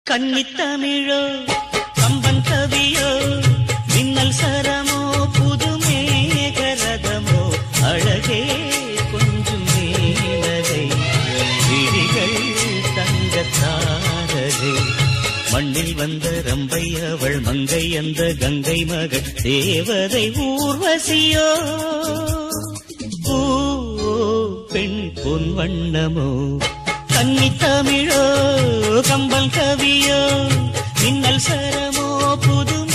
கன்னித்தமிழோ கம்பன் கவியோ மின்னல் சரமோ புது மேகரதமோ அழகே கொஞ்சம் மேலகை விழிகள் தங்கத்தாரகை மண்ணில் வந்த ரம்பை அவள் மங்கை அந்த கங்கை மகள் தேவதை ஊர்வசியோ பூ பெண் பொன் வண்ணமோ கன்னித்தமிழோ கம்பல் கவியோ மின்னல் சரமோ புது